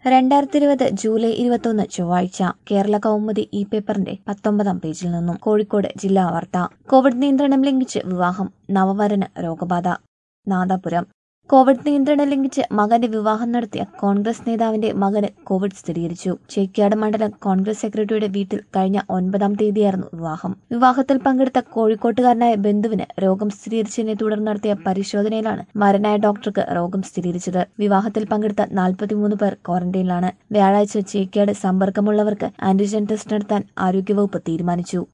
രണ്ടായിരത്തി ഇരുപത് ജൂലൈ ഇരുപത്തൊന്ന് ചൊവ്വാഴ്ച കേരള കൗമുദി ഇ പേപ്പറിന്റെ പത്തൊമ്പതാം പേജിൽ നിന്നും കോഴിക്കോട് ജില്ലാ വാർത്ത കോവിഡ് നിയന്ത്രണം ലംഘിച്ച് വിവാഹം നവവരന് രോഗബാധ നാദാപുരം കോവിഡ് നിയന്ത്രണം ലംഘിച്ച് മകന്റെ വിവാഹം നടത്തിയ കോൺഗ്രസ് നേതാവിന്റെ മകന് കോവിഡ് സ്ഥിരീകരിച്ചു ചേക്യാട് മണ്ഡലം കോൺഗ്രസ് സെക്രട്ടറിയുടെ വീട്ടിൽ കഴിഞ്ഞ ഒൻപതാം തീയതിയായിരുന്നു വിവാഹം വിവാഹത്തിൽ പങ്കെടുത്ത കോഴിക്കോട്ടുകാരനായ ബന്ധുവിന് രോഗം സ്ഥിരീകരിച്ചതിനെ തുടർന്ന് നടത്തിയ പരിശോധനയിലാണ് മരനായ ഡോക്ടർക്ക് രോഗം സ്ഥിരീകരിച്ചത് വിവാഹത്തിൽ പങ്കെടുത്ത നാൽപ്പത്തിമൂന്ന് പേർ ക്വാറന്റൈനിലാണ് വ്യാഴാഴ്ച ചേക്യാട് സമ്പർക്കമുള്ളവർക്ക് ആന്റിജൻ ടെസ്റ്റ് നടത്താൻ ആരോഗ്യവകുപ്പ് തീരുമാനിച്ചു